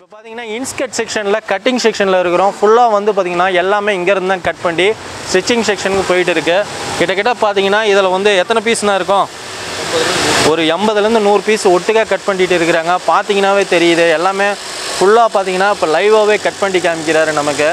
இப்போ பார்த்தீங்கன்னா இன்ஸ்கட் செக்ஷனில் கட்டிங் செக்ஷனில் இருக்கிறோம் ஃபுல்லாக வந்து பார்த்தீங்கன்னா எல்லாமே இங்கேருந்து தான் கட் பண்ணி ஸ்டிச்சிங் செக்ஷனுக்கு போயிட்டு இருக்கு கிட்டத்தட்ட பார்த்தீங்கன்னா இதில் வந்து எத்தனை பீஸ்னா இருக்கும் ஒரு எண்பதுலேருந்து நூறு பீஸ் ஒட்டுக்கா கட் பண்ணிட்டு இருக்கிறாங்க பார்த்தீங்கன்னாவே தெரியுது எல்லாமே ஃபுல்லாக பார்த்தீங்கன்னா இப்போ லைவாகவே கட் பண்ணி காமிக்கிறாரு நமக்கு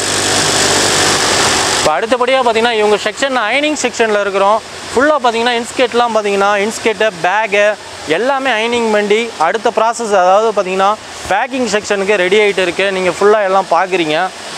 இப்போ அடுத்தபடியாக பார்த்தீங்கன்னா இவங்க செக்ஷன் அயனிங் செக்ஷனில் இருக்கிறோம் ஃபுல்லாக பார்த்தீங்கன்னா இன்ஸ்கேட்லாம் பார்த்தீங்கன்னா இன்ஸ்கேட்டு பேகு எல்லாமே அயனிங் பண்ணி அடுத்த ப்ராசஸ் அதாவது பார்த்தீங்கன்னா பேக்கிங் செக்ஷனுக்கு ரெடி ஆகிட்டு இருக்கு நீங்கள் ஃபுல்லாக எல்லாம் பார்க்குறீங்க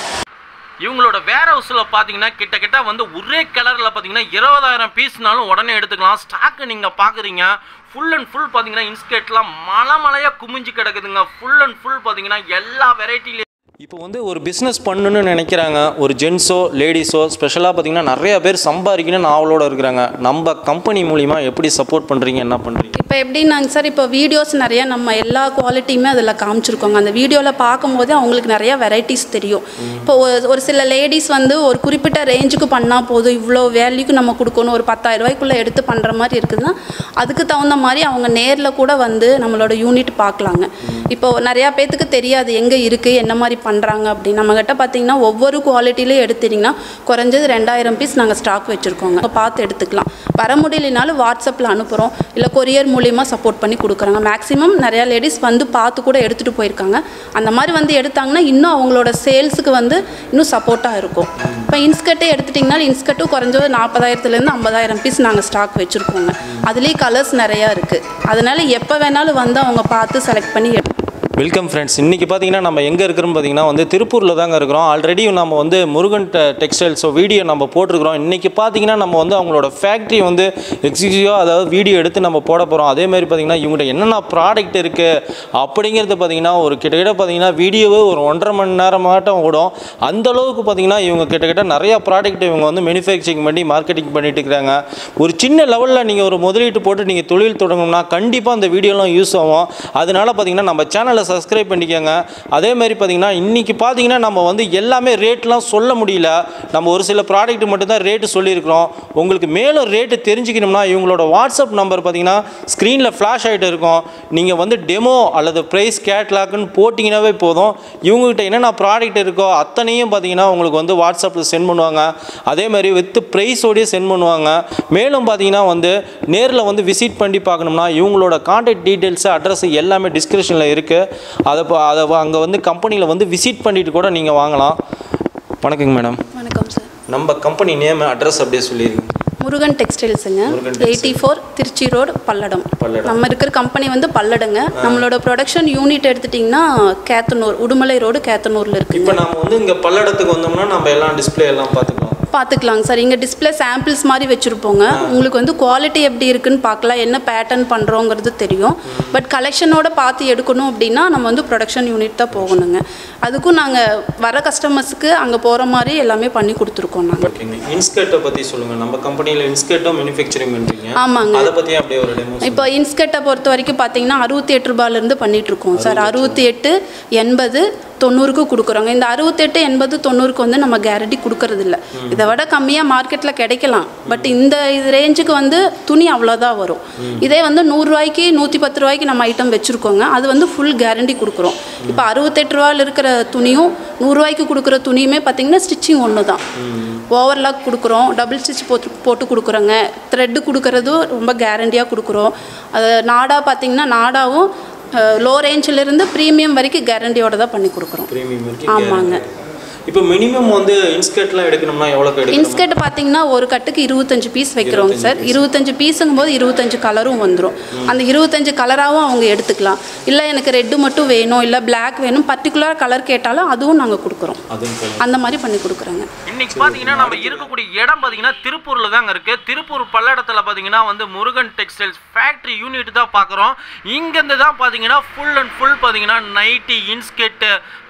இவங்களோட வேர் ஹவுஸில் பார்த்தீங்கன்னா கிட்டத்தட்ட வந்து ஒரே கலரில் பார்த்தீங்கன்னா இருபதாயிரம் பீஸ்னாலும் உடனே எடுத்துக்கலாம் ஸ்டாக்கு நீங்கள் பார்க்குறீங்க ஃபுல் அண்ட் ஃபுல் பார்த்தீங்கன்னா இன்ஸ்கேட்லாம் மலை மலையாக குமிஞ்சு கிடக்குதுங்க ஃபுல் அண்ட் ஃபுல் பார்த்தீங்கன்னா எல்லா வெரைட்டிலையும் இப்போ வந்து ஒரு பிஸ்னஸ் பண்ணணும்னு நினைக்கிறாங்க ஒரு ஜென்ஸோ லேடிஸோ ஸ்பெஷலாக பார்த்தீங்கன்னா நிறைய பேர் சம்பாதிக்கணும்னு ஆவலோட இருக்கிறாங்க நம்ம கம்பெனி மூலிமா எப்படி சப்போர்ட் பண்ணுறீங்க என்ன பண்ணுறீங்க இப்போ எப்படின்னாங்க சார் இப்போ வீடியோஸ் நிறைய நம்ம எல்லா குவாலிட்டியுமே அதில் காமிச்சிருக்கோங்க அந்த வீடியோவில் பார்க்கும்போது அவங்களுக்கு நிறைய வெரைட்டிஸ் தெரியும் இப்போ ஒரு- ஒரு சில லேடிஸ் வந்து ஒரு குறிப்பிட்ட ரேஞ்சுக்கு பண்ணால் போதும் இவ்வளோ வேல்யூக்கு நம்ம கொடுக்கணும் ஒரு பத்தாயிரம் ரூபாய்க்குள்ளே எடுத்து பண்ணுற மாதிரி இருக்குதுன்னா அதுக்கு தகுந்த மாதிரி அவங்க நேரில் கூட வந்து நம்மளோட யூனிட் பார்க்கலாங்க இப்போ நிறையா பேத்துக்கு தெரியாது எங்கே இருக்குது என்ன மாதிரி பண்ணுறாங்க அப்படின்னு நம்மக்கிட்ட பார்த்தீங்கன்னா ஒவ்வொரு குவாலிட்டிலையும் எடுத்தீங்கன்னா குறைஞ்சது ரெண்டாயிரம் பீஸ் நாங்கள் ஸ்டாக் வச்சுருக்கோங்க பார்த்து எடுத்துக்கலாம் வர முடியலனாலும் வாட்ஸ்அப்பில் அனுப்புகிறோம் இல்லை கொரியர் மூலியமாக சப்போர்ட் பண்ணி கொடுக்குறாங்க மேக்ஸிமம் நிறையா லேடிஸ் வந்து பார்த்து கூட எடுத்துகிட்டு போயிருக்காங்க அந்த மாதிரி வந்து எடுத்தாங்கன்னா இன்னும் அவங்களோட சேல்ஸுக்கு வந்து இன்னும் சப்போர்ட்டாக இருக்கும் இப்போ இன்ஸ்கர்ட்டே எடுத்துட்டிங்கன்னா இன்ஸ்கர்ட்டும் குறைஞ்சது நாற்பதாயிரத்துலேருந்து ஐம்பதாயிரம் பீஸ் நாங்கள் ஸ்டாக் வச்சுருக்கோங்க அதுலேயே கலர்ஸ் நிறையா இருக்குது அதனால் எப்போ வேணாலும் வந்து அவங்க பார்த்து செலக்ட் பண்ணி எடு வெல்கம் ஃப்ரெண்ட்ஸ் இன்றைக்கி பார்த்தீங்கன்னா நம்ம எங்கே இருக்கிறோம் பார்த்தீங்கன்னா வந்து திருப்பூரில் தாங்க இருக்கிறோம் ஆல்ரெடி நம்ம வந்து முருகன் டெக்ஸ்டைல்ஸோ வீடியோ நம்ம போட்டிருக்கிறோம் இன்றைக்கி பார்த்தீங்கன்னா நம்ம வந்து அவங்களோட ஃபேக்ட்ரி வந்து எக்ஸிக்யூட்டிவாக அதாவது வீடியோ எடுத்து நம்ம போட போகிறோம் அதே மாதிரி பார்த்தீங்கன்னா இவங்கள்ட்ட என்னென்ன ப்ராடக்ட் இருக்குது அப்படிங்கிறது பார்த்தீங்கன்னா ஒரு கிட்டத்தட்ட பார்த்தீங்கன்னா வீடியோவே ஒரு ஒன்றரை மணி நேரமாட்டம் ஓடும் அந்த அளவுக்கு பார்த்தீங்கன்னா இவங்க கிட்டத்தட்ட நிறையா ப்ராடக்ட் இவங்க வந்து மேனுஃபேக்சரிங் பண்ணி மார்க்கெட்டிங் பண்ணிட்டு இருக்கிறாங்க ஒரு சின்ன லெவலில் நீங்கள் ஒரு முதலீட்டு போட்டு நீங்கள் தொழில் தொடங்கணும்னா கண்டிப்பாக அந்த வீடியோலாம் யூஸ் ஆகும் அதனால பார்த்தீங்கன்னா நம்ம சேனலை சப்ஸ்கிரைப் பண்ணிக்கோங்க அதே மாதிரி பார்த்தீங்கன்னா இன்றைக்கி பார்த்தீங்கன்னா நம்ம வந்து எல்லாமே ரேட்லாம் சொல்ல முடியல நம்ம ஒரு சில ப்ராடக்ட் மட்டும்தான் ரேட்டு சொல்லியிருக்கிறோம் உங்களுக்கு மேலும் ரேட்டு தெரிஞ்சுக்கணும்னா இவங்களோட வாட்ஸ்அப் நம்பர் பார்த்தீங்கன்னா ஸ்க்ரீனில் ஃப்ளாஷ் ஆகிட்டு இருக்கும் நீங்கள் வந்து டெமோ அல்லது ப்ரைஸ் கேட்லாக்னு போட்டிங்கனாவே போதும் இவங்ககிட்ட என்னென்ன ப்ராடக்ட் இருக்கோ அத்தனையும் பார்த்தீங்கன்னா உங்களுக்கு வந்து வாட்ஸ்அப்பில் சென்ட் பண்ணுவாங்க அதே மாதிரி வித் ப்ரைஸோடய சென்ட் பண்ணுவாங்க மேலும் பார்த்தீங்கன்னா வந்து நேரில் வந்து விசிட் பண்ணி பார்க்கணும்னா இவங்களோட கான்டாக்ட் டீட்டெயில்ஸு அட்ரஸ் எல்லாமே டிஸ்கிரிப்ஷனில் இருக்குது அதை ப- அதை அங்கே வந்து கம்பெனியில் வந்து விசிட் பண்ணிட்டு கூட நீங்கள் வாங்கலாம் வணக்கங்க மேடம் வணக்கம் சார் நம்ம கம்பெனி நேம் அட்ரஸ் அப்படியே சொல்லிடுங்க முருகன் டெக்ஸ்டைல்ஸுங்க Murugan eighty four Tiruchi road Palladam Palladam. நம்ம இருக்கிற கம்பெனி வந்து பல்லடங்க நம்மளோட ப்ரொடக்ஷன் யூனிட் எடுத்துட்டிங்கன்னா கேத்தனூர் உடுமலை ரோடு கேத்தனூரில் இருக்குங்க இப்போ நம்ம வந்து இங்கே பல்லடத்துக்கு வந்தோம்னா நம்ம எல்லாம் டிஸ்ப்ளே எல்லாம் பார்த்துக்கலாம் பார்த்துக்கலாங்க சார் இங்கே டிஸ்ப்ளே சாம்பிள்ஸ் மாதிரி வச்சுருப்போங்க உங்களுக்கு வந்து குவாலிட்டி எப்படி இருக்குன்னு பார்க்கலாம் என்ன பேட்டர்ன் பண்ணுறோங்கிறது தெரியும் பட் கலெக்ஷனோட பார்த்து எடுக்கணும் அப்படின்னா நம்ம வந்து ப்ரொடக்ஷன் யூனிட் தான் போகணுங்க அதுக்கும் நாங்கள் வர கஸ்டமர்ஸுக்கு அங்கே போகிற மாதிரி எல்லாமே பண்ணி கொடுத்துருக்கோம் நாங்கள் ஓகேங்க இன்ஸ்கர்ட்டை பற்றி சொல்லுங்கள் நம்ம கம்பெனியில் இன்ஸ்கர்ட்டும் மேனுஃபேக்சரிங் பண்ணுறீங்க ஆமாங்க அதை பற்றி அப்படியே ஒரு டெமோ இப்போ இன்ஸ்கர்ட்டை பொறுத்த வரைக்கும் பார்த்தீங்கன்னா அறுபத்தி எட்டு ரூபாயிலேருந்து பண்ணிட்டு இருக்கோம் சார் அறுபத்தி எட்டு எண்பது தொண்ணூறுக்கு கொடுக்குறோங்க இந்த அறுபத்தெட்டு எண்பது தொண்ணூறுக்கு வந்து நம்ம கேரண்டி கொடுக்கறது இல்ல இதை விட கம்மியாக மார்க்கெட்டில் கிடைக்கலாம் பட் இந்த இது ரேஞ்சுக்கு வந்து துணி அவ்வளோதான் வரும் இதே வந்து நூறுரூவாய்க்கு நூற்றி பத்து ரூபாய்க்கு நம்ம ஐட்டம் வச்சுருக்கோங்க அது வந்து ஃபுல் கேரண்டி கொடுக்குறோம் இப்போ அறுபத்தெட்டு ரூபாயில் இருக்கிற துணியும் நூறுரூவாய்க்கு கொடுக்குற துணியுமே பார்த்தீங்கன்னா ஸ்டிச்சிங் ஒன்று தான் ஓவர்லாக் கொடுக்குறோம் டபுள் ஸ்டிச் போட்டு போட்டு கொடுக்குறோங்க த்ரெட்டு கொடுக்குறதும் ரொம்ப கேரண்டியாக கொடுக்குறோம் அது நாடா பார்த்தீங்கன்னா நாடாவும் லோ ரேஞ்சிலிருந்து ப்ரீமியம் வரைக்கும் கேரண்டியோட தான் பண்ணி கொடுக்குறோம் ப்ரீமியம் இருக்கு ஆமாங்க இப்போ மினிமம் வந்து இன்ஸ்கர்ட்லாம் எடுக்கணும்னா எவ்வளோக்கு எடுக்கணும் இன்ஸ்கர்ட் பார்த்தீங்கன்னா ஒரு கட்டுக்கு இருபத்தஞ்சு பீஸ் வைக்கிறோங்க சார் இருபத்தஞ்சு பீஸுங்கும் போது இருபத்தஞ்சு கலரும் வந்துடும் அந்த இருபத்தஞ்சு கலராகவும் அவங்க எடுத்துக்கலாம் இல்லை எனக்கு ரெட்டு மட்டும் வேணும் இல்லை Black வேணும் பர்டிகுலர் கலர் கேட்டாலும் அதுவும் நாங்கள் கொடுக்குறோம் அதுவும் சொல்லு. அந்த மாதிரி பண்ணி கொடுக்குறோங்க இன்னைக்கு பாத்தீங்கன்னா நம்ம இருக்கக்கூடிய இடம் பாத்தீங்கன்னா திருப்பூர்ல தாங்க இருக்கு திருப்பூர் பல்லடத்துல பாத்தீங்கன்னா வந்து முருகன் டெக்ஸ்டைல்ஸ் ஃபேக்டரி யூனிட் தான் பாக்குறோம் இங்க இருந்து தான் பாத்தீங்கன்னா ஃபுல் அண்ட் ஃபுல் பாத்தீங்கன்னா நைட்டி இன்ஸ்கெட்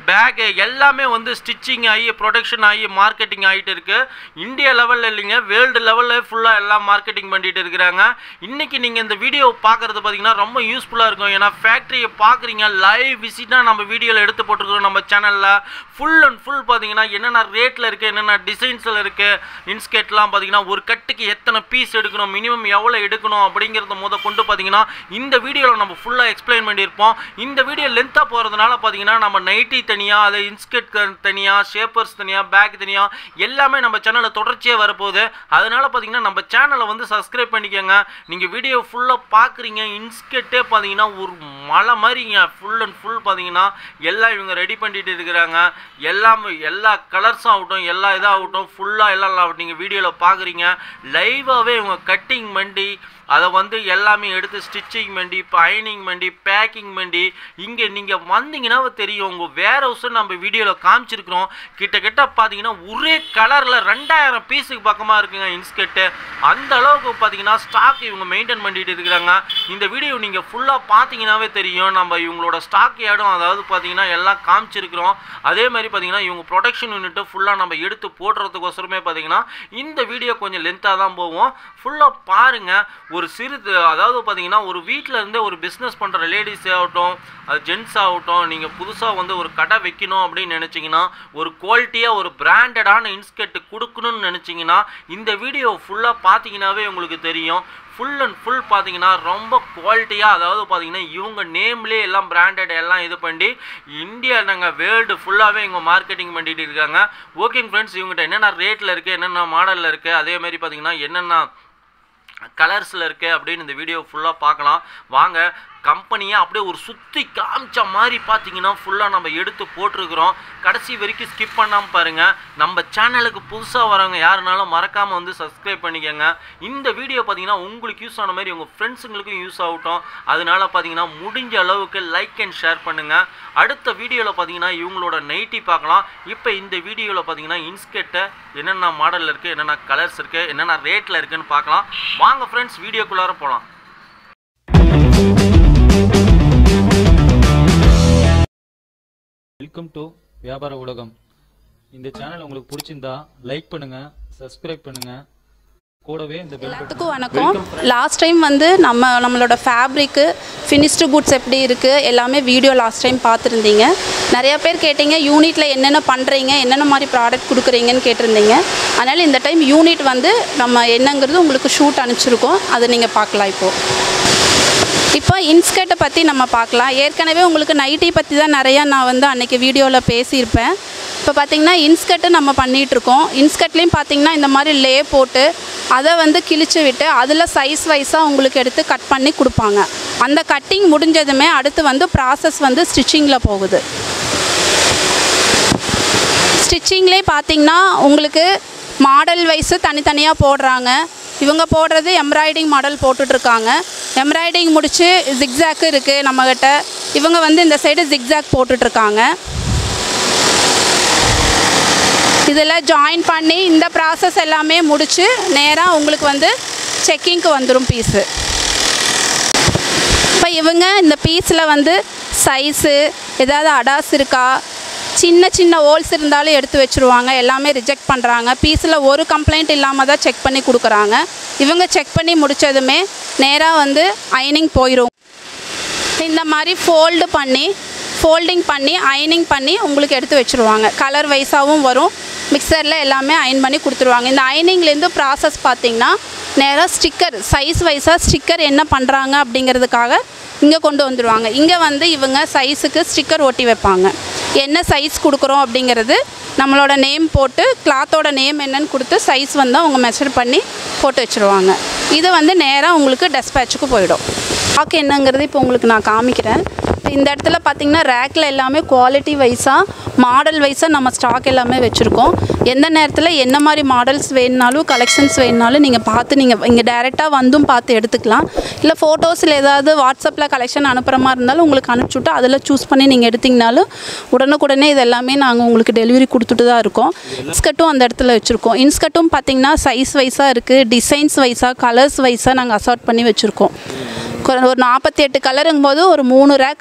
பேகு எல்லாமே வந்து ஸ்டிச்சிங் ஆகி ப்ரொடக்ஷன் ஆகி மார்க்கெட்டிங் ஆகிட்டு இருக்கு இந்தியா லெவலில் இல்லைங்க வேர்ல்டு லெவலில் ஃபுல்லாக எல்லாம் மார்க்கெட்டிங் பண்ணிட்டு இருக்கிறாங்க இன்னைக்கு நீங்கள் இந்த வீடியோ பார்க்குறது பார்த்தீங்கன்னா ரொம்ப யூஸ்ஃபுல்லாக இருக்கும் ஏன்னா ஃபேக்ட்ரியை பார்க்குறீங்க லைவ் விசிட்டாக நம்ம வீடியோவில் எடுத்து போட்டிருக்கிறோம் நம்ம சேனலில் ஃபுல் அண்ட் ஃபுல் பார்த்தீங்கன்னா என்னென்ன ரேட்டில் இருக்குது என்னென்ன டிசைன்ஸில் இருக்குது இன்ஸ்கேட்லாம் பார்த்தீங்கன்னா ஒரு கட்டுக்கு எத்தனை பீஸ் எடுக்கணும் மினிமம் எவ்வளோ எடுக்கணும் அப்படிங்கிறத முத கொண்டு பார்த்தீங்கன்னா இந்த வீடியோவில் நம்ம ஃபுல்லாக எக்ஸ்பிளைன் பண்ணியிருப்போம் இந்த வீடியோ லென்த்தாக போகிறதுனால பார்த்தீங்கன்னா நம்ம நைட்டி தனியாக அதை இன்ஸ்கேட் தனியாக ஷேப்பர்ஸ் தனியாக பேக் தனியாக எல்லாமே நம்ம சேனலில் தொடர்ச்சியாக வரப்போகுது அதனால பார்த்தீங்கன்னா நம்ம சேனலை வந்து சப்ஸ்கிரைப் பண்ணிக்கோங்க நீங்கள் வீடியோ ஃபுல்லாக பார்க்குறீங்க இன்ஸ்கெட்டே பார்த்தீங்கன்னா ஒரு மலை மாதிரிங்க ஃபுல் அண்ட் ஃபுல் பார்த்தீங்கன்னா எல்லாம் இவங்க ரெடி பண்ணிட்டு இருக்கிறாங்க எல்லாமே எல்லா கலர்ஸும் ஆகட்டும் எல்லா இதாகட்டும் ஃபுல்லாக எல்லாம் நீங்கள் வீடியோவில் பார்க்குறீங்க லைவாகவே இவங்க கட்டிங் பண்ணி அதை வந்து எல்லாமே எடுத்து ஸ்டிச்சிங் பண்ணி பயனிங் பண்ணி பேக்கிங் பண்ணி இங்கே நீங்கள் வந்தீங்கன்னா தெரியும் உங்கள் வேர் ஹவுஸை நம்ம வீடியோவில் காமிச்சிருக்கிறோம் கிட்டத்தட்ட பார்த்தீங்கன்னா ஒரே கலரில் ரெண்டாயிரம் பீஸுக்கு பக்கமாக இருக்குங்க இன்ஸ்கெட்டு அந்த அளவுக்கு பார்த்தீங்கன்னா ஸ்டாக் இவங்க மெயின்டைன் பண்ணிட்டு இருக்கிறாங்க இந்த வீடியோ நீங்கள் ஃபுல்லாக பார்த்தீங்கன்னாவே தெரியும் நம்ம இவங்களோட ஸ்டாக் இடம் அதாவது பார்த்தீங்கன்னா எல்லாம் காமிச்சிருக்கிறோம் அதே மாதிரி பார்த்தீங்கன்னா இவங்க ப்ரொடக்ஷன் யூனிட்டை ஃபுல்லாக நம்ம எடுத்து போடுறதுக்கோசரமே பார்த்தீங்கன்னா இந்த வீடியோ கொஞ்சம் லென்த்தாக தான் போவோம் ஃபுல்லாக பாருங்கள் ஒரு சிறு அதாவது பார்த்தீங்கன்னா ஒரு வீட்டில் இருந்தே ஒரு பிஸ்னஸ் பண்ணுற லேடிஸ் ஆகட்டும் அது ஜென்ஸ் ஆகட்டும் நீங்கள் புதுசாக வந்து ஒரு கடை வைக்கணும் அப்படின்னு நினச்சிங்கன்னா ஒரு குவாலிட்டியாக ஒரு பிராண்டடான இன்ஸ்கெட்டு கொடுக்கணும்னு நினச்சிங்கன்னா இந்த வீடியோ ஃபுல்லாக பார்த்தீங்கன்னாவே உங்களுக்கு தெரியும் ஃபுல் அண்ட் ஃபுல் பார்த்தீங்கன்னா ரொம்ப குவாலிட்டியாக அதாவது பார்த்தீங்கன்னா இவங்க நேம்லேயே எல்லாம் பிராண்டட் எல்லாம் இது பண்ணி இந்தியா நாங்கள் வேர்ல்டு ஃபுல்லாகவே இவங்க மார்க்கெட்டிங் பண்ணிட்டு இருக்காங்க ஓகேங்க ஃப்ரெண்ட்ஸ் இவங்ககிட்ட என்னென்ன ரேட்டில் இருக்குது என்னென்ன மாடலில் இருக்குது அதே மாதிரி பார்த்தீங்கன்னா என்னென்ன கலர்ஸில் இருக்குது அப்படின்னு இந்த வீடியோ ஃபுல்லாக பார்க்கலாம் வாங்க கம்பெனியை அப்படியே ஒரு சுற்றி காமிச்ச மாதிரி பார்த்தீங்கன்னா ஃபுல்லாக நம்ம எடுத்து போட்டிருக்கிறோம் கடைசி வரைக்கும் ஸ்கிப் பண்ணாமல் பாருங்கள் நம்ம சேனலுக்கு புதுசாக வரவங்க யாருனாலும் மறக்காமல் வந்து சப்ஸ்கிரைப் பண்ணிக்கோங்க இந்த வீடியோ பார்த்தீங்கன்னா உங்களுக்கு யூஸ் ஆன மாதிரி உங்கள் ஃப்ரெண்ட்ஸுங்களுக்கும் யூஸ் ஆகட்டும் அதனால பார்த்தீங்கன்னா முடிஞ்ச அளவுக்கு லைக் அண்ட் ஷேர் பண்ணுங்கள் அடுத்த வீடியோவில் பார்த்தீங்கன்னா இவங்களோட நைட்டி பார்க்கலாம் இப்போ இந்த வீடியோவில் பார்த்தீங்கன்னா இன்ஸ்கெட்டை என்னென்ன மாடலில் இருக்குது என்னென்ன கலர்ஸ் இருக்குது என்னென்ன ரேட்டில் இருக்குன்னு பார்க்கலாம் வாங்க ஃப்ரெண்ட்ஸ் வீடியோக்குள்ளார போகலாம் வெல்கம் டு வியாபார உலகம் இந்த சேனல் உங்களுக்கு பிடிச்சிருந்தா லைக் பண்ணுங்க சப்ஸ்கிரைப் பண்ணுங்க கூடவே இந்த பெல் எல்லாத்துக்கும் வணக்கம் லாஸ்ட் டைம் வந்து நம்ம நம்மளோட ஃபேப்ரிக்கு ஃபினிஷ்டு குட்ஸ் எப்படி இருக்குது எல்லாமே வீடியோ லாஸ்ட் டைம் பார்த்துருந்தீங்க நிறைய பேர் கேட்டீங்க யூனிட்டில் என்னென்ன பண்ணுறீங்க என்னென்ன மாதிரி ப்ராடக்ட் கொடுக்குறீங்கன்னு கேட்டிருந்தீங்க அதனால் இந்த டைம் யூனிட் வந்து நம்ம என்னங்கிறது உங்களுக்கு ஷூட் அனுப்பிச்சிருக்கோம் அதை நீங்கள் பார்க்கலாம் இப்போது இப்போ இன்ஸ்கர்ட்டை பற்றி நம்ம பார்க்கலாம் ஏற்கனவே உங்களுக்கு நைட்டி பற்றி தான் நிறையா நான் வந்து அன்றைக்கி வீடியோவில் பேசியிருப்பேன் இப்போ பார்த்தீங்கன்னா இன்ஸ்கர்ட்டு நம்ம பண்ணிகிட்ருக்கோம் இன்ஸ்கர்ட்லேயும் பார்த்தீங்கன்னா இந்த மாதிரி லே போட்டு அதை வந்து கிழிச்சு விட்டு அதில் சைஸ் வைஸாக உங்களுக்கு எடுத்து கட் பண்ணி கொடுப்பாங்க அந்த கட்டிங் முடிஞ்சதுமே அடுத்து வந்து ப்ராசஸ் வந்து ஸ்டிச்சிங்கில் போகுது ஸ்டிச்சிங்லேயே பார்த்தீங்கன்னா உங்களுக்கு மாடல் வைஸு தனித்தனியாக போடுறாங்க இவங்க போடுறது எம்ப்ராய்டிங் மாடல் போட்டுட்ருக்காங்க எம்ப்ராய்டிங் முடித்து ஜிக்ஸாக்கு இருக்குது நம்மக்கிட்ட இவங்க வந்து இந்த சைடு ஜிக்ஸாக் போட்டுட்ருக்காங்க இதில் ஜாயின் பண்ணி இந்த ப்ராசஸ் எல்லாமே முடித்து நேராக உங்களுக்கு வந்து செக்கிங்க்கு வந்துடும் பீஸு இப்போ இவங்க இந்த பீஸில் வந்து சைஸு ஏதாவது அடாஸ் இருக்கா சின்ன சின்ன ஹோல்ஸ் இருந்தாலும் எடுத்து வச்சுருவாங்க எல்லாமே ரிஜெக்ட் பண்ணுறாங்க பீஸில் ஒரு கம்ப்ளைண்ட் இல்லாமல் தான் செக் பண்ணி கொடுக்குறாங்க இவங்க செக் பண்ணி முடித்ததுமே நேராக வந்து அயனிங் போயிடும் இந்த மாதிரி ஃபோல்டு பண்ணி ஃபோல்டிங் பண்ணி அயனிங் பண்ணி உங்களுக்கு எடுத்து வச்சுருவாங்க கலர் வைஸாகவும் வரும் மிக்சரில் எல்லாமே அயன் பண்ணி கொடுத்துருவாங்க இந்த அயனிங்லேருந்து ப்ராசஸ் பார்த்திங்கன்னா நேராக ஸ்டிக்கர் சைஸ் வைஸாக ஸ்டிக்கர் என்ன பண்ணுறாங்க அப்படிங்கிறதுக்காக இங்கே கொண்டு வந்துடுவாங்க இங்கே வந்து இவங்க சைஸுக்கு ஸ்டிக்கர் ஒட்டி வைப்பாங்க என்ன சைஸ் கொடுக்குறோம் அப்படிங்கிறது நம்மளோட நேம் போட்டு கிளாத்தோட நேம் என்னன்னு கொடுத்து சைஸ் வந்து அவங்க மெஷர் பண்ணி போட்டு வச்சுருவாங்க இது வந்து நேராக உங்களுக்கு டெஸ்பேட்சுக்கு போயிடும் ஸ்டாக் என்னங்கிறது இப்போ உங்களுக்கு நான் காமிக்கிறேன் இப்போ இந்த இடத்துல பார்த்தீங்கன்னா ரேக்கில் எல்லாமே குவாலிட்டி வைஸாக மாடல் வைஸாக நம்ம ஸ்டாக் எல்லாமே வச்சுருக்கோம் எந்த நேரத்தில் என்ன மாதிரி மாடல்ஸ் வேணுனாலும் கலெக்ஷன்ஸ் வேணுனாலும் நீங்கள் பார்த்து நீங்கள் இங்கே டேரெக்டாக வந்தும் பார்த்து எடுத்துக்கலாம் இல்லை ஃபோட்டோஸில் ஏதாவது வாட்ஸ்அப்பில் கலெக்ஷன் அனுப்புகிற மாதிரி இருந்தாலும் உங்களுக்கு அனுப்பிச்சுட்டு அதில் சூஸ் பண்ணி நீங்கள் எடுத்திங்கனாலும் உடனுக்குடனே இது எல்லாமே நாங்கள் உங்களுக்கு டெலிவரி கொடுத்துட்டு தான் இருக்கோம் இன்ஸ்கட்டும் அந்த இடத்துல வச்சுருக்கோம் இன்ஸ்கட்டும் பார்த்தீங்கன்னா சைஸ் வைஸாக இருக்குது டிசைன்ஸ் வைஸாக கலர்ஸ் வைஸாக நாங்கள் அசார்ட் பண்ணி வச்சுருக்கோம் கொ- ஒரு நாற்பத்தி எட்டு கலருங்கும் போது ஒரு மூணு ரேக்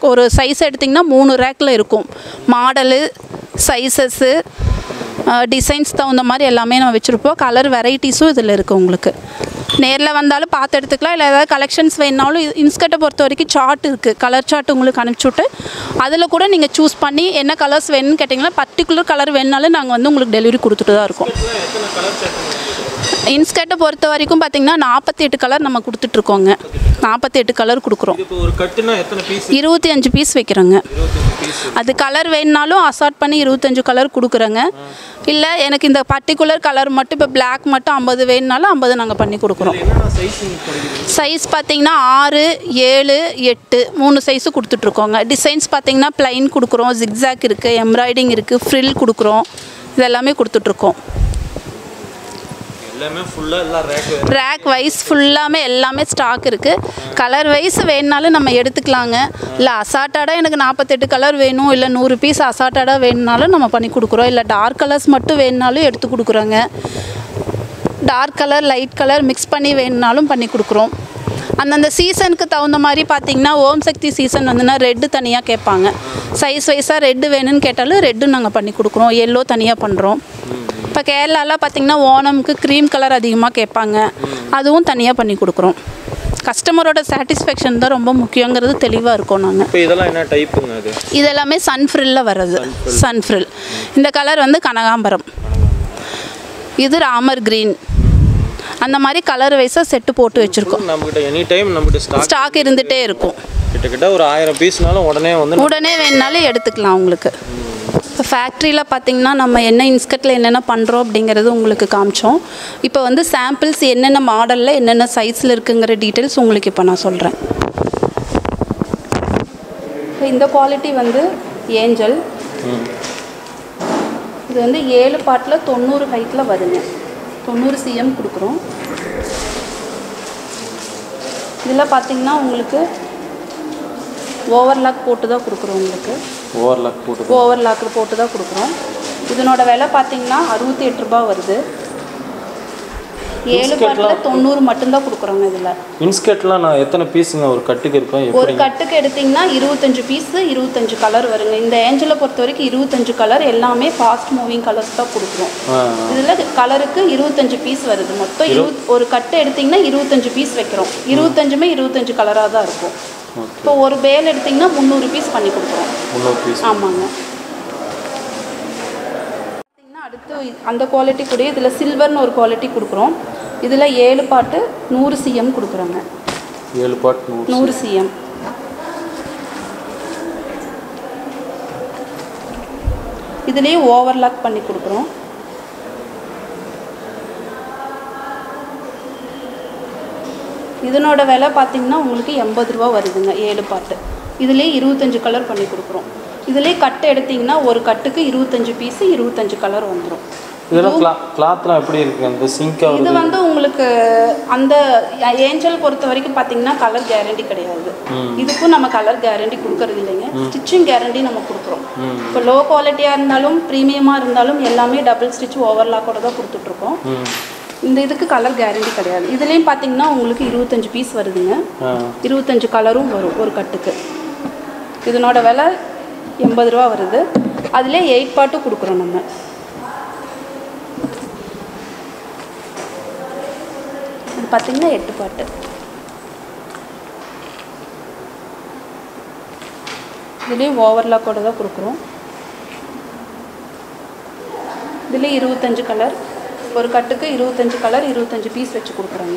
ஒரு சைஸ் எடுத்திங்கன்னா மூணு ரேக்கில் இருக்கும் மாடலு சைஸஸ்ஸு டிசைன்ஸ் தகுந்த மாதிரி எல்லாமே நம்ம வச்சுருப்போம் கலர் வெரைட்டிஸும் இதில் இருக்குது உங்களுக்கு நேரில் வந்தாலும் பார்த்து எடுத்துக்கலாம் இல்லை ஏதாவது கலெக்ஷன்ஸ் வேணுனாலும் இன்ஸ்கர்ட்டை பொறுத்த வரைக்கும் சார்ட் இருக்குது கலர் சார்ட் உங்களுக்கு அனுப்பிச்சி விட்டு அதில் கூட நீங்கள் சூஸ் பண்ணி என்ன கலர்ஸ் வேணும்னு கேட்டிங்கன்னா பர்டிகுலர் கலர் வேணுனாலும் நாங்கள் வந்து உங்களுக்கு டெலிவரி கொடுத்துட்டு தான் இருக்கோம் இன்ஸ்கர்ட்டை பொறுத்த வரைக்கும் பார்த்தீங்கன்னா நாற்பத்தி எட்டு கலர் நம்ம கொடுத்துட்ருக்கோங்க நாற்பத்தி எட்டு கலர் கொடுக்குறோம் இப்போ ஒரு கட்டுனா எத்தனை பீஸ் இருபத்தி அஞ்சு பீஸ் வைக்கிறோங்க அது கலர் வேணுனாலும் அசார்ட் பண்ணி இருபத்தஞ்சு கலர் கொடுக்குறோங்க இல்லை எனக்கு இந்த பர்டிகுலர் கலர் மட்டும் இப்போ Black மட்டும் ஐம்பது வேணுனாலும் ஐம்பது நாங்கள் பண்ணி கொடுக்குறோம் என்னென்ன சைஸிங் கிடைக்குது சைஸ் பார்த்தீங்கன்னா ஆறு ஏழு எட்டு மூணு சைஸு கொடுத்துட்ருக்கோங்க டிசைன்ஸ் பார்த்தீங்கன்னா ப்ளைன் கொடுக்குறோம் ஜிக்ஸாக் இருக்குது எம்ப்ராய்டிங் இருக்குது ஃப்ரில் கொடுக்குறோம் இதெல்லாமே கொடுத்துட்ருக்கோம் எல்லாமே ஃபுல்லாக எல்லாம் ரேக்கு ரேக் வைஸ் ஃபுல்லாமே எல்லாமே ஸ்டாக் இருக்குது கலர் வைஸ் வேணுனாலும் நம்ம எடுத்துக்கலாங்க இல்லை அசால்ட்டாடாக எனக்கு நாற்பத்தெட்டு கலர் வேணும் இல்லை நூறு பீஸ் அசால்ட்டாடாக வேணுனாலும் நம்ம பண்ணி கொடுக்குறோம் இல்லை டார்க் கலர்ஸ் மட்டும் வேணுனாலும் எடுத்து கொடுக்குறோங்க dark colour light colour mix பண்ணி வேணுனாலும் பண்ணி கொடுக்குறோம் அந்தந்த சீசனுக்கு தகுந்த மாதிரி பார்த்தீங்கன்னா ஓம் சக்தி சீசன் வந்துன்னா ரெட்டு தனியாக கேட்பாங்க சைஸ் வைஸாக ரெட்டு வேணும்னு கேட்டாலும் ரெட்டும் நாங்கள் பண்ணி கொடுக்குறோம் எல்லோ தனியாக பண்ணுறோம் இப்போ கேரளாலாம் பார்த்தீங்கன்னா ஓணம்க்கு க்ரீம் கலர் அதிகமாக கேட்பாங்க அதுவும் தனியாக பண்ணி கொடுக்குறோம் கஸ்டமரோட சாட்டிஸ்ஃபேக்ஷன் தான் ரொம்ப முக்கியங்கிறது தெளிவாக இருக்கோம் நாங்கள் இப்போ இதெல்லாம் என்ன டைப்புங்க அது இது எல்லாமே சன்ஃப்ரில்ல வர்றது சன்ஃப்ரில் இந்த கலர் வந்து கனகாம்பரம் இது ராமர் கிரீன் அந்த மாதிரி கலர் வைஸாக செட்டு போட்டு வச்சுருக்கோம் நம்மகிட்ட எனி டைம் நம்மகிட்ட ஸ்டாக் ஸ்டாக் இருந்துகிட்டே இருக்கும் கிட்டத்தட்ட ஒரு ஆயிரம் பீஸ்னாலும் உடனே வந்து உடனே வேணுனாலும் எடுத்துக்கலாம் உங்களுக்கு இப்போ ஃபேக்ட்ரியில் பார்த்தீங்கன்னா நம்ம என்ன இன்ஸ்கர்ட்டில் என்னென்ன பண்ணுறோம் அப்படிங்கிறது உங்களுக்கு காமிச்சோம் இப்போ வந்து சாம்பிள்ஸ் என்னென்ன மாடலில் என்னென்ன சைஸில் இருக்குங்கிற டீட்டெயில்ஸ் உங்களுக்கு இப்போ நான் சொல்கிறேன் இப்போ இந்த குவாலிட்டி வந்து ஏஞ்சல் இது வந்து ஏழு பாட்டில் தொண்ணூறு ஹைட்டில் வருங்க தொண்ணூறு சிஎம் கொடுக்குறோம் இதில் பார்த்தீங்கன்னா உங்களுக்கு ஓவர்லாக் போட்டு தான் கொடுக்குறோம் உங்களுக்கு ஓவர்லாக் போட்டு ஓவர்லாக்கில் போட்டு தான் கொடுக்குறோம் இதனோட விலை பார்த்தீங்கன்னா அறுபத்தி எட்டு ரூபாய் வருது ஏழு பாட்டில் தொண்ணூறு மட்டும்தான் கொடுக்குறோங்க இதில் இன்ஸ்கர்ட்லாம் நான் எத்தனை பீஸுங்க ஒரு கட்டுக்கு இருக்கும் ஒரு எப்படி கட்டுக்கு எடுத்திங்கன்னா இருபத்தஞ்சு பீஸு இருபத்தஞ்சு கலர் வருங்க இந்த ஏஞ்சலை பொறுத்த வரைக்கும் இருபத்தஞ்சு கலர் எல்லாமே ஃபாஸ்ட் மூவிங் கலர்ஸ் தான் கொடுக்குறோம் ஆ இதில் கலருக்கு இருபத்தஞ்சு பீஸ் வருது மொத்தம் இருபத் ஒரு கட்டு எடுத்திங்கன்னா இருபத்தஞ்சு பீஸ் வைக்கிறோம் இருபத்தஞ்சுமே இருபத்தஞ்சு கலராக தான் இருக்கும் ஓகே இப்போ ஒரு பேல் எடுத்திங்கன்னா முந்நூறு பீஸ் பண்ணி கொடுக்குறோம் முந்நூறு பீஸ் ஆமாங்க பார்த்தீங்கன்னா அடுத்து இ- அந்த குவாலிட்டி கூட இதில் சில்வர்னு ஒரு குவாலிட்டி கொடுக்குறோம் இதில் ஏழு பாட்டு நூறு சிஎம் கொடுக்குறோங்க ஏழு பாட் நூறு நூறு சிஎம் இதுலேயும் ஓவர்லாக் பண்ணி கொடுக்குறோம் இதனோட விலை பார்த்தீங்கன்னா உங்களுக்கு எண்பது ரூபா வருதுங்க ஏழு பாட்டு இதுலேயே இருபத்தஞ்சு கலர் பண்ணி கொடுக்குறோம் இதுலேயே கட்டு எடுத்தீங்கன்னா ஒரு கட்டுக்கு இருபத்தஞ்சு பீஸு இருபத்தஞ்சு கலர் வந்துடும் இதெல்லாம் கிளா கிளாத்லாம் எப்படி இருக்கு அந்த சிங்க் இது ஆகுது வந்து உங்களுக்கு அந்த ஏஞ்சல் பொறுத்த வரைக்கும் பார்த்தீங்கன்னா கலர் கேரண்டி கிடையாது இதுக்கும் நம்ம கலர் கேரண்டி கொடுக்கறது இல்லைங்க ஸ்டிச்சிங் கேரண்டி நம்ம கொடுக்குறோம் இப்போ லோ குவாலிட்டியாக இருந்தாலும் ப்ரீமியமாக இருந்தாலும் எல்லாமே டபுள் ஸ்டிச் ஓவர்லாக்கோட தான் கொடுத்துட்ருக்கோம் ம் இந்த இதுக்கு கலர் கேரண்டி கிடையாது இதுலேயும் பார்த்தீங்கன்னா உங்களுக்கு இருபத்தஞ்சு பீஸ் வருதுங்க ஆ இருபத்தஞ்சு கலரும் வரும் ஒரு கட்டுக்கு இதனோட விலை எண்பது ரூபா வருது அதிலே எயிட் பாட்டும் கொடுக்குறோம் நம்ம இது பார்த்தீங்கன்னா எட்டு பாட்டு இதுலேயும் ஓவர்லாக்கோட தான் கொடுக்குறோம் இதுலேயும் இருபத்தஞ்சு கலர் ஒரு கட்டுக்கு இருபத்தஞ்சு கலர் இருபத்தஞ்சு பீஸ் வச்சு கொடுக்குறோங்க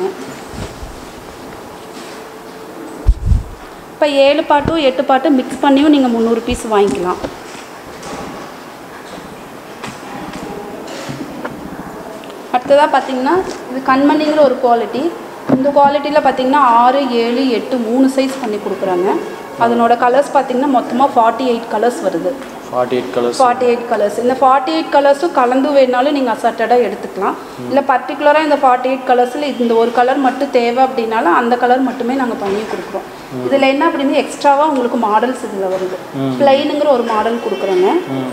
இப்போ ஏழு பாட்டும் எட்டு பாட்டும் மிக்ஸ் பண்ணியும் நீங்கள் முந்நூறு பீஸ் வாங்கிக்கலாம் அடுத்ததாக பார்த்தீங்கன்னா இது கண்மணிங்கிற ஒரு குவாலிட்டி இந்த குவாலிட்டியில் பார்த்தீங்கன்னா ஆறு ஏழு எட்டு மூணு சைஸ் பண்ணி கொடுக்குறாங்க அதனோட கலர்ஸ் பார்த்தீங்கன்னா மொத்தமாக ஃபார்ட்டி எயிட் கலர்ஸ் வருது forty eight colours forty eight colours இந்த ஃபார்ட்டி எயிட் கலர்ஸும் கலந்து வேணாலும் நீங்கள் அசார்ட்டடாக எடுத்துக்கலாம் இல்லை பர்டிகுலராக இந்த ஃபார்ட்டி எயிட் கலர்ஸில் இந்த ஒரு கலர் மட்டும் தேவை அப்படின்னாலும் அந்த கலர் மட்டுமே நாங்கள் பண்ணி கொடுக்குறோம் இதில் என்ன அப்படின்னு எக்ஸ்ட்ராவாக உங்களுக்கு மாடல்ஸ் இதில் வருது பிளைனுங்கிற ஒரு மாடல் கொடுக்குறோங்க ம்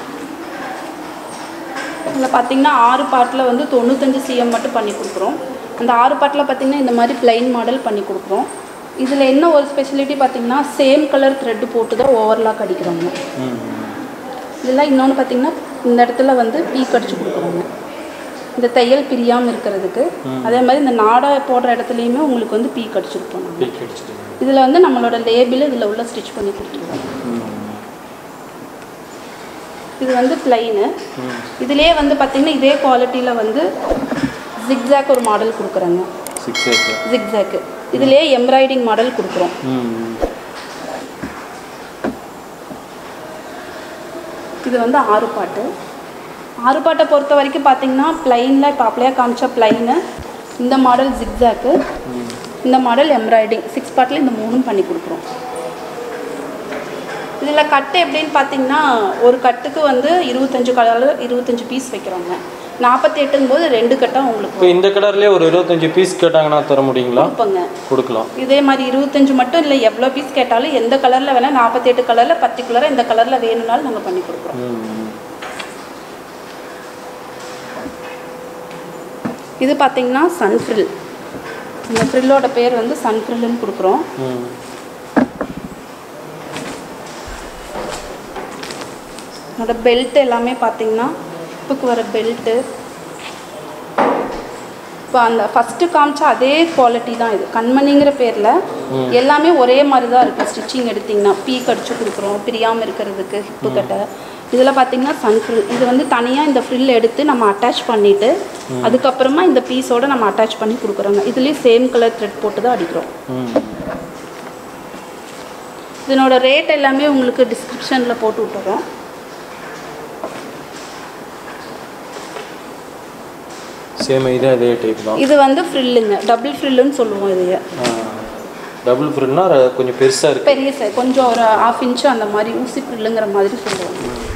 இதில் பார்த்தீங்கன்னா ஆறு பாட்டில் வந்து தொண்ணூத்தஞ்சு சிஎம் மட்டும் பண்ணி கொடுக்குறோம் அந்த ஆறு பாட்டில் பார்த்தீங்கன்னா இந்த மாதிரி பிளைன் மாடல் பண்ணி கொடுக்குறோம் இதில் என்ன ஒரு ஸ்பெஷாலிட்டி பார்த்தீங்கன்னா சேம் கலர் த்ரெட்டு போட்டு தான் ஓவர்லாக் அடிக்கிறோங்க இதெல்லாம் இன்னொன்று பார்த்தீங்கன்னா இந்த இடத்துல வந்து பீக் அடிச்சு கொடுக்குறோங்க இந்த தையல் பிரியாமல் இருக்கிறதுக்கு அதே மாதிரி இந்த நாடா போடுற இடத்துலையுமே உங்களுக்கு வந்து பீக் அடிச்சுருப்போம் நாங்கள் பீக் அடிச்சிட்டு இதில் வந்து நம்மளோட லேபிள் இதில் உள்ள ஸ்டிச் பண்ணி கொடுத்துருவோம் இது வந்து பிளைனு இதுலேயே வந்து பார்த்தீங்கன்னா இதே குவாலிட்டியில் வந்து ஜிக்ஸாக் ஒரு மாடல் கொடுக்குறேங்க சிக்ஸ் இயர்ஸ் ஜிக்ஸாக்கு இதுலேயே எம்ப்ராய்டிங் மாடல் கொடுக்குறோம் இது வந்து ஆறு பாட்டு ஆறு பாட்டை பொறுத்த வரைக்கும் பார்த்தீங்கன்னா பிளைனில் இப்போ அப்படியே காமிச்ச பிளைனு இந்த மாடல் ஜிக்ஸாக்கு இந்த மாடல் எம்ப்ராய்டிங் சிக்ஸ் பாட்டில் இந்த மூணும் பண்ணி கொடுக்குறோம் இதில் கட்டு எப்படின்னு பார்த்தீங்கன்னா ஒரு கட்டுக்கு வந்து இருபத்தஞ்சு கலர் இருபத்தஞ்சு பீஸ் வைக்கிறோங்க நாற்பத்தி எட்டுங்கும் போது ரெண்டு கட்டாக உங்களுக்கு இப்போ இந்த கலர்லேயே ஒரு இருபத்தஞ்சு பீஸ் கேட்டாங்கன்னா தர முடியுங்களா கொடுப்போங்க கொடுக்கலாம் இதே மாதிரி இருபத்தஞ்சு மட்டும் இல்லை எவ்வளோ பீஸ் கேட்டாலும் எந்த கலரில் வேணால் நாற்பத்தெட்டு கலரில் பர்டிகுலராக இந்த கலரில் வேணும்னாலும் நாங்கள் பண்ணி கொடுக்குறோம் இது பார்த்தீங்கன்னா சன் ஃப்ரில் இந்த ஃப்ரில்லோட பேர் வந்து சன் ஃப்ரில்லுன்னு கொடுக்குறோம் ம் என்னோட பெல்ட் எல்லாமே பார்த்தீங்கன்னா ஹிப்புக்கு வர பெல்ட்டு இப்போ அந்த ஃபஸ்ட்டு காமிச்ச அதே குவாலிட்டி தான் இது கண்மணிங்கிற பேரில் எல்லாமே ஒரே மாதிரி தான் இருக்குது ஸ்டிச்சிங் எடுத்திங்கன்னா பீக் அடிச்சு கொடுக்குறோம் பிரியாமல் இருக்கிறதுக்கு ஹிப்பு கட்டை இதில் பார்த்தீங்கன்னா சன் ஃப்ரில் இது வந்து தனியாக இந்த ஃப்ரில் எடுத்து நம்ம அட்டாச் பண்ணிவிட்டு அதுக்கப்புறமா இந்த பீஸோட நம்ம அட்டாச் பண்ணி கொடுக்குறோங்க இதுலேயும் சேம் கலர் த்ரெட் போட்டு தான் அடிக்கிறோம் ம் இதனோட ரேட் எல்லாமே உங்களுக்கு டிஸ்கிரிப்ஷனில் போட்டு விட்டுறோம் சேம் இதே அதே டைப் தான் இது வந்து ஃப்ரில்லுங்க டபுள் ஃப்ரில்லுன்னு சொல்லுவோம் இதைய டபுள் ஃப்ரில்னா கொஞ்சம் பெருசாக இருக்குது பெரிய சை கொஞ்சம் ஒரு ஆஃப் இன்ச்சு அந்த மாதிரி ஊசி ஃப்ரில்லுங்கிற மாதிரி சொல்லுவோம்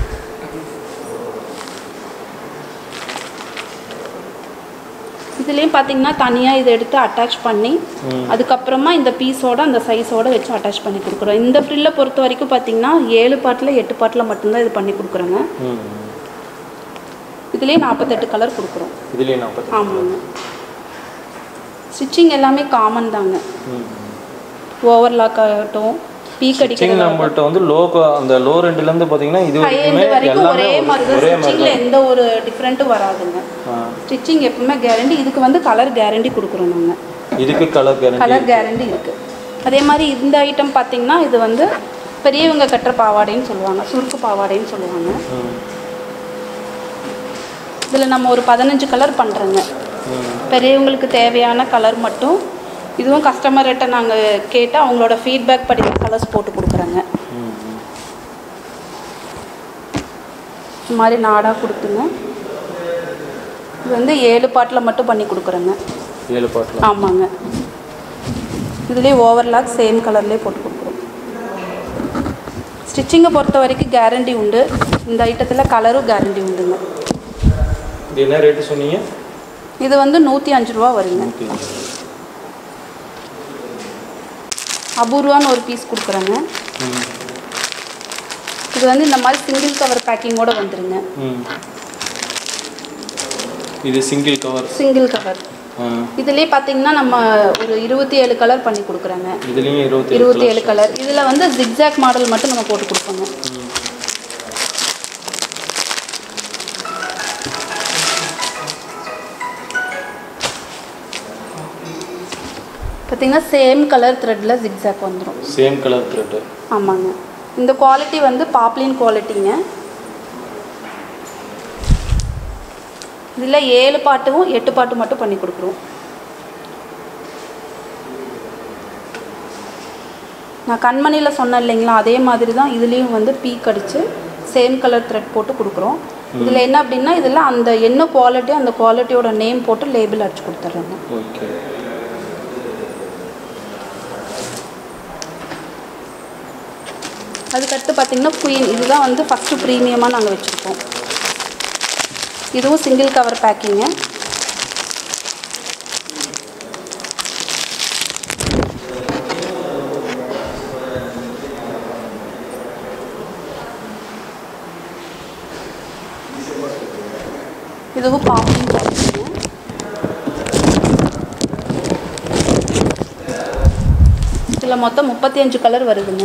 இதுலேயும் பார்த்தீங்கன்னா தனியாக இதை எடுத்து அட்டாச் பண்ணி அதுக்கப்புறமா இந்த பீஸோட அந்த சைஸோட வச்சு அட்டாச் பண்ணி கொடுக்குறோம் இந்த ஃப்ரில்லை பொறுத்த வரைக்கும் பார்த்தீங்கன்னா ஏழு பாட்டில் எட்டு பாட்டில் மட்டும்தான் இது பண்ணி கொடுக்குறோங்க ம் இதுலேயே நாற்பத்தெட்டு கலர் கொடுக்குறோம் இதுலேயே நாற்பத்தி ஆமாங்க ஸ்டிச்சிங் எல்லாமே காமன் தாங்க ம் ஓவர்லாக் ஆகட்டும் பீக் ஸ்டிச்சிங் அடிக்கிறது நம்மள்ட்ட வந்து லோ அந்த லோ ரெண்டுலேருந்து பார்த்தீங்கன்னா இது ஹை வரைக்குமே எண்ட் வரைக்கும் எல்லாமே ஒரே மாதிரி தான் ஒரே மாதிரி ஸ்டிச்சிங்கில் எந்த ஒரு டிஃப்ரெண்ட்டும் வராதுங்க ஆ. ஸ்டிச்சிங் எப்பவுமே கேரண்டி இதுக்கு வந்து கலர் கேரண்டி கொடுக்குறோம் நாங்கள் இதுக்கு கலர் கேரண்டி கலர் கேரண்டி இருக்குது அதே மாதிரி இந்த ஐட்டம் பார்த்தீங்கன்னா இது வந்து பெரியவங்க கட்டுற பாவாடைன்னு சொல்லுவாங்க சுருக்கு பாவாடைன்னு சொல்லுவாங்க இதில் நம்ம ஒரு பதினஞ்சு கலர் பண்ணுறோங்க பெரியவங்களுக்கு தேவையான கலர் மட்டும் இதுவும் கஸ்டமர்கிட்ட நாங்கள் கேட்டு அவங்களோட ஃபீட்பேக் படி கலர்ஸ் போட்டு கொடுக்குறோங்க இந்த மாதிரி நாடாக கொடுத்துங்க இது வந்து ஏழு பாட்டில் மட்டும் பண்ணி கொடுக்குறோங்க ஏழு பாட்டில் ஆமாங்க இதுலேயே ஓவர்லாக் சேம் கலர்லேயே போட்டு கொடுக்குறோம் ஸ்டிச்சிங்கை பொறுத்த வரைக்கும் கேரண்டி உண்டு இந்த ஐட்டத்தில் கலரும் கேரண்டி உண்டுங்க இது என்ன ரேட்டு சொன்னீங்க இது வந்து நூற்றி அஞ்சு ரூபா வருங்க ஓகே அபூர்வான்னு ஒரு பீஸ் கொடுக்குறேங்க இது வந்து இந்த மாதிரி சிங்கிள் கவர் பேக்கிங்கோட வந்துருங்க ம் இது சிங்கிள் கவர் சிங்கிள் கவர் இதுலேயே பார்த்தீங்கன்னா நம்ம ஒரு இருபத்தி ஏழு கலர் பண்ணி கொடுக்குறோங்க இதுலேயும் இருபத்தி இருபத்தி ஏழு கலர் இதில் வந்து ஜிக்ஸாக் மாடல் மட்டும் நம்ம போட்டு கொடுப்போங்க பார்த்தீங்கன்னா சேம் கலர் த்ரெட்டில் ஜிக்ஸாக் வந்துடும் சேம் கலர் த்ரெட்டு ஆமாங்க இந்த குவாலிட்டி வந்து பாப்ளின் குவாலிட்டிங்க இதில் ஏழு பாட்டும் எட்டு பாட்டு மட்டும் பண்ணி கொடுக்குறோம் நான் கண்மணியில் சொன்னேன் இல்லைங்களா அதே மாதிரி தான் இதுலேயும் வந்து பீக் அடித்து சேம் கலர் த்ரெட் போட்டு கொடுக்குறோம் இதில் என்ன அப்படின்னா இதில் அந்த என்ன குவாலிட்டி அந்த குவாலிட்டியோட நேம் போட்டு லேபிள் அடிச்சு கொடுத்துட்றாங்க ஓகே அதுக்கடுத்து பார்த்தீங்கன்னா குயின் இதுதான் வந்து ஃபஸ்ட்டு ப்ரீமியமாக நாங்கள் வச்சுருக்கோம் இதுவும் சிங்கிள் கவர் பேக்கிங்கு இதுவும் பாப்பிங் குவாலிட்டிங்க இதில் மொத்தம் முப்பத்தி அஞ்சு கலர் வருதுங்க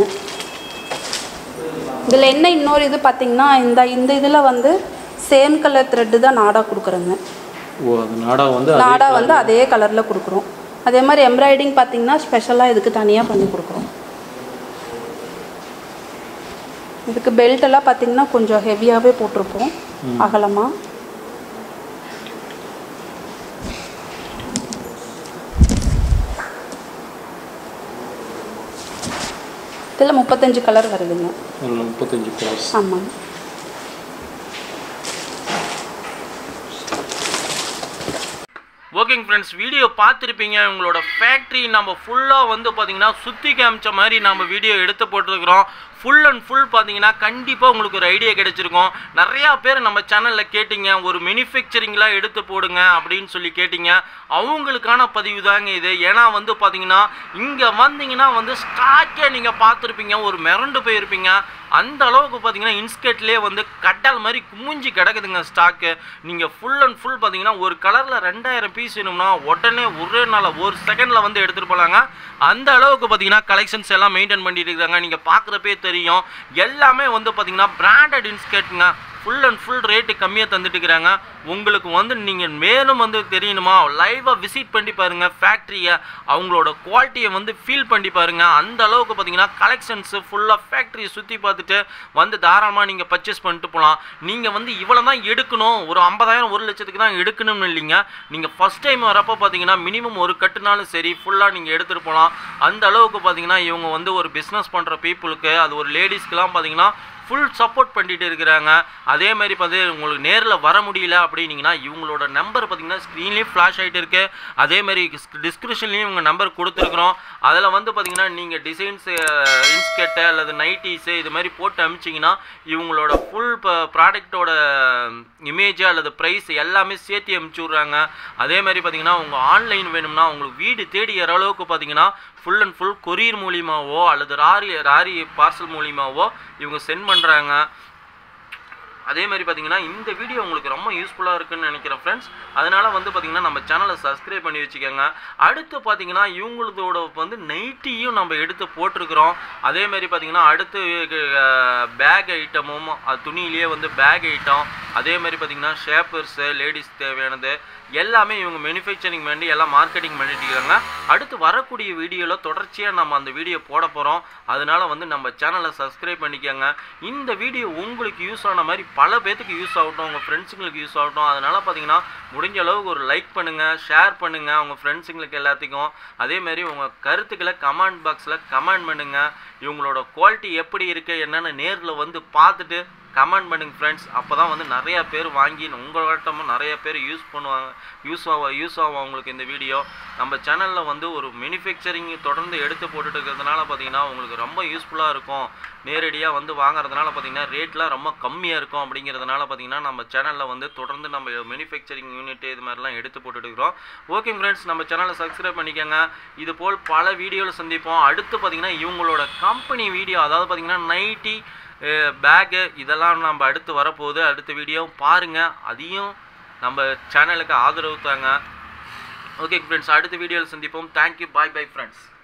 இதில் என்ன இன்னொரு இது பார்த்தீங்கன்னா இந்த இந்த இதில் வந்து சேம் கலர் த்ரெட்டு தான் நாடா கொடுக்குறோங்க ஓ அது நாடா வந்து அதே நாடா வந்து அதே கலரில் கொடுக்குறோம் அதே மாதிரி எம்ப்ராய்டிங் பார்த்தீங்கன்னா ஸ்பெஷலாக இதுக்கு தனியாக பண்ணி கொடுக்குறோம் இதுக்கு பெல்ட் எல்லாம் பார்த்தீங்கன்னா கொஞ்சம் ஹெவியாகவே போட்டிருப்போம் அகலமாக இதில் முப்பத்தஞ்சு கலர் வருதுங்க அதில் முப்பத்தஞ்சு கலர்ஸ் ஆமாங்க ஓகேங்க ஃப்ரெண்ட்ஸ் வீடியோ பார்த்துருப்பீங்க உங்களோட ஃபேக்ட்ரி நம்ம ஃபுல்லாக வந்து பார்த்தீங்கன்னா சுற்றி காமிச்ச மாதிரி நம்ம வீடியோ எடுத்து போட்டிருக்கிறோம் ஃபுல் அண்ட் ஃபுல் பார்த்தீங்கன்னா கண்டிப்பாக உங்களுக்கு ஒரு ஐடியா கிடைச்சிருக்கும் நிறையா பேர் நம்ம சேனலில் கேட்டிங்க ஒரு மேனுஃபேக்சரிங்லாம் எடுத்து போடுங்க அப்படின்னு சொல்லி கேட்டிங்க அவங்களுக்கான பதிவு தாங்க இது ஏன்னா வந்து பார்த்தீங்கன்னா இங்கே வந்தீங்கன்னா வந்து ஸ்டாக்கே நீங்கள் பார்த்துருப்பீங்க ஒரு மிரண்டு போயிருப்பீங்க அந்த அளவுக்கு பார்த்தீங்கன்னா இன்ஸ்கர்ட்லேயே வந்து கடல் மாதிரி குமிஞ்சு கிடக்குதுங்க ஸ்டாக்கு நீங்கள் ஃபுல் அண்ட் ஃபுல் பார்த்தீங்கன்னா ஒரு கலரில் ரெண்டாயிரம் பீஸ் வேணும்னா உடனே ஒரே நாளில் ஒரு செகண்டில் வந்து எடுத்துகிட்டு போகலாங்க அந்த அளவுக்கு பார்த்தீங்கன்னா கலெக்ஷன்ஸ் எல்லாம் மெயின்டைன் பண்ணிட்டு இருக்காங்க நீங்கள் பார்க்குறப்பே தெரியும் எல்லாமே வந்து பார்த்தீங்கன்னா பிராண்டட் இன்ஸ்கர்ட்டுங்க ஃபுல் அண்ட் ஃபுல் ரேட்டு கம்மியாக தந்துட்டு இருக்கிறாங்க உங்களுக்கு வந்து நீங்கள் மேலும் வந்து தெரியணுமா லைவாக விசிட் பண்ணி பாருங்கள் ஃபேக்ட்ரியை அவங்களோட குவாலிட்டியை வந்து ஃபீல் பண்ணி பாருங்கள் அந்த அளவுக்கு பார்த்தீங்கன்னா கலெக்ஷன்ஸு ஃபுல்லாக ஃபேக்ட்ரியை சுற்றி பார்த்துட்டு வந்து தாராளமாக நீங்கள் பர்ச்சேஸ் பண்ணிட்டு போகலாம் நீங்கள் வந்து இவ்வளோ தான் எடுக்கணும் ஒரு ஐம்பதாயிரம் ஒரு லட்சத்துக்கு தான் எடுக்கணும்னு இல்லைங்க நீங்கள் ஃபஸ்ட் டைம் வரப்போ பார்த்தீங்கன்னா மினிமம் ஒரு கட்டுனாலும் சரி ஃபுல்லாக நீங்கள் எடுத்துகிட்டு போகலாம் அந்த அளவுக்கு பார்த்தீங்கன்னா இவங்க வந்து ஒரு பிஸ்னஸ் பண்ணுற பீப்புளுக்கு அது ஒரு லேடிஸ்க்கெலாம் பார்த்தீங்கன்னா ஃபுல் சப்போர்ட் பண்ணிட்டு இருக்கிறாங்க அதே மாதிரி பார்த்து உங்களுக்கு நேரில் வர முடியல அப்படின்னீங்கன்னா இவங்களோட நம்பர் பார்த்தீங்கன்னா ஸ்க்ரீன்லேயும் ஃப்ளாஷ் ஆகிட்டு இருக்கு அதே மாதிரி டிஸ்கிரிப்ஷன்லேயும் இவங்க நம்பர் கொடுத்துருக்குறோம் அதில் வந்து பார்த்தீங்கன்னா நீங்கள் டிசைன்ஸு இன்ஸ்கெட்டு அல்லது நைட்டிஸு இது மாதிரி போட்டு அனுப்பிச்சிங்கன்னா இவங்களோட ஃபுல் ப்ராடக்டோட இமேஜ் அல்லது ப்ரைஸ் எல்லாமே சேர்த்து அனுப்பிச்சி விட்றாங்க அதே மாதிரி பார்த்தீங்கன்னா உங்கள் ஆன்லைன் வேணும்னா உங்களுக்கு வீடு தேடி வர அளவுக்கு பார்த்தீங்கன்னா ஃபுல் அண்ட் ஃபுல் கொரியர் மூலியமாவோ அல்லது ராரி ராரி பார்சல் மூலியமாவோ இவங்க சென்ட் பண்ணுறாங்க அதே மாதிரி பார்த்தீங்கன்னா இந்த வீடியோ உங்களுக்கு ரொம்ப யூஸ்ஃபுல்லாக இருக்குன்னு நினைக்கிறேன் ஃப்ரெண்ட்ஸ் அதனால் வந்து பார்த்தீங்கன்னா நம்ம சேனலை சப்ஸ்கிரைப் பண்ணி வச்சுக்கோங்க அடுத்து பார்த்தீங்கன்னா இவங்களதோட வந்து நைட்டியும் நம்ம எடுத்து போட்டிருக்கிறோம் அதே மாதிரி பார்த்தீங்கன்னா அடுத்து பேக் ஐட்டமும் அது துணியிலேயே வந்து பேக் ஐட்டம் அதே மாதிரி பார்த்தீங்கன்னா ஷேப்பர்ஸு லேடிஸ் தேவையானது எல்லாமே இவங்க மேனுஃபேக்சரிங் பண்ணி எல்லாம் மார்க்கெட்டிங் பண்ணிட்டு இருக்காங்க அடுத்து வரக்கூடிய வீடியோவில் தொடர்ச்சியாக நம்ம அந்த வீடியோ போட போகிறோம் அதனால வந்து நம்ம சேனலை சப்ஸ்கிரைப் பண்ணிக்கோங்க இந்த வீடியோ உங்களுக்கு யூஸ் ஆன மாதிரி பல பேத்துக்கு யூஸ் ஆகட்டும் உங்கள் ஃப்ரெண்ட்ஸுங்களுக்கு யூஸ் ஆகட்டும் அதனால் பார்த்தீங்கன்னா முடிஞ்ச அளவுக்கு ஒரு லைக் பண்ணுங்கள் ஷேர் பண்ணுங்கள் உங்கள் ஃப்ரெண்ட்ஸுங்களுக்கு எல்லாத்துக்கும் அதே மாதிரி உங்கள் கருத்துக்களை கமெண்ட் பாக்ஸில் கமெண்ட் பண்ணுங்கள் இவங்களோட குவாலிட்டி எப்படி இருக்குது என்னென்னு நேரில் வந்து பார்த்துட்டு கமெண்ட் பண்ணுங்க ஃப்ரெண்ட்ஸ் அப்போ தான் வந்து நிறையா பேர் வாங்கி உங்கள்கிட்டமும் நிறைய பேர் யூஸ் பண்ணுவாங்க யூஸ் ஆகும் யூஸ் ஆகும் அவங்களுக்கு இந்த வீடியோ நம்ம சேனலில் வந்து ஒரு மேனுஃபேக்சரிங் தொடர்ந்து எடுத்து போட்டுட்டு இருக்கிறதுனால பார்த்தீங்கன்னா உங்களுக்கு ரொம்ப யூஸ்ஃபுல்லாக இருக்கும் நேரடியாக வந்து வாங்குறதுனால பார்த்தீங்கன்னா ரேட்லாம் ரொம்ப கம்மியாக இருக்கும் அப்படிங்கிறதுனால பார்த்தீங்கன்னா நம்ம சேனலில் வந்து தொடர்ந்து நம்ம மேனுஃபேக்சரிங் யூனிட் இது மாதிரிலாம் எடுத்து போட்டுட்டு இருக்கிறோம் ஓகே ஃப்ரெண்ட்ஸ் நம்ம சேனலை சப்ஸ்கிரைப் பண்ணிக்கோங்க இது போல் பல வீடியோவில் சந்திப்போம் அடுத்து பார்த்தீங்கன்னா இவங்களோட கம்பெனி வீடியோ அதாவது பார்த்தீங்கன்னா நைட்டி பேகு இதெல்லாம் நம்ம அடுத்து வரப்போகுது அடுத்த வீடியோ பாருங்கள் அதையும் நம்ம சேனலுக்கு ஆதரவு தாங்க ஓகே ஃப்ரெண்ட்ஸ் அடுத்த வீடியோவில் சந்திப்போம் தேங்க்யூ பாய் பை ஃப்ரெண்ட்ஸ்